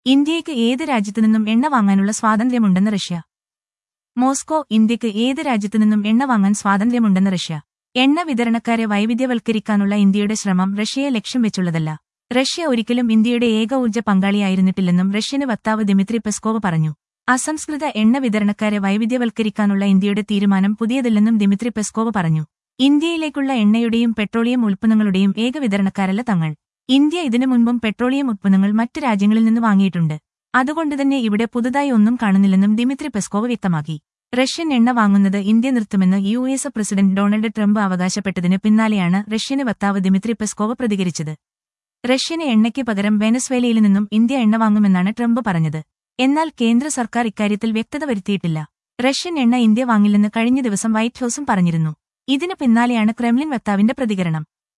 ഇന്ത്യയ്ക്ക് ഏത് രാജ്യത്തുനിന്നും എണ്ണ വാങ്ങാനുള്ള സ്വാതന്ത്ര്യമുണ്ടെന്ന് റഷ്യ മോസ്കോ ഇന്ത്യക്ക് ഏത് രാജ്യത്തുനിന്നും എണ്ണ വാങ്ങാൻ സ്വാതന്ത്ര്യമുണ്ടെന്ന് റഷ്യ എണ്ണ വിതരണക്കാരെ വൈവിധ്യവൽക്കരിക്കാനുള്ള ഇന്ത്യയുടെ ശ്രമം റഷ്യയെ ലക്ഷ്യം വെച്ചുള്ളതല്ല റഷ്യ ഒരിക്കലും ഇന്ത്യയുടെ ഏക ഊർജ്ജ പങ്കാളിയായിരുന്നിട്ടില്ലെന്നും റഷ്യന് വക്താവ് ദിമിത്രി പെസ്കോവ് പറഞ്ഞു അസംസ്കൃത എണ്ണ വിതരണക്കാരെ വൈവിധ്യവൽക്കരിക്കാനുള്ള ഇന്ത്യയുടെ തീരുമാനം പുതിയതല്ലെന്നും ദിമിത്രി പെസ്കോവ് പറഞ്ഞു ഇന്ത്യയിലേക്കുള്ള എണ്ണയുടെയും പെട്രോളിയം ഉൽപ്പന്നങ്ങളുടെയും ഏക വിതരണക്കാരല്ല തങ്ങൾ ഇന്ത്യ ഇതിനു മുൻപും പെട്രോളിയം ഉൽപ്പന്നങ്ങൾ മറ്റു രാജ്യങ്ങളിൽ നിന്ന് വാങ്ങിയിട്ടുണ്ട് അതുകൊണ്ടുതന്നെ ഇവിടെ പുതുതായി ഒന്നും കാണുന്നില്ലെന്നും ദിമിത്രി പെസ്കോവ് വ്യക്തമാക്കി റഷ്യൻ എണ്ണ വാങ്ങുന്നത് ഇന്ത്യ നിർത്തുമെന്ന് U S president Donald Trump അവകാശപ്പെട്ടതിന് പിന്നാലെയാണ് റഷ്യന് വക്താവ് ദിമിത്രി പെസ്കോവ് പ്രതികരിച്ചത് റഷ്യന് എണ്ണയ്ക്ക് പകരം വെനസ്വേലയിൽ നിന്നും ഇന്ത്യ എണ്ണ വാങ്ങുമെന്നാണ് ട്രംപ് പറഞ്ഞത് എന്നാൽ കേന്ദ്ര സർക്കാർ ഇക്കാര്യത്തിൽ വ്യക്തത വരുത്തിയിട്ടില്ല റഷ്യൻ എണ്ണ ഇന്ത്യ വാങ്ങില്ലെന്ന് കഴിഞ്ഞ ദിവസം വൈറ്റ് ഹൌസും പറഞ്ഞിരുന്നു ഇതിനു പിന്നാലെയാണ് ക്രെംലിൻ വക്താവിന്റെ പ്രതികരണം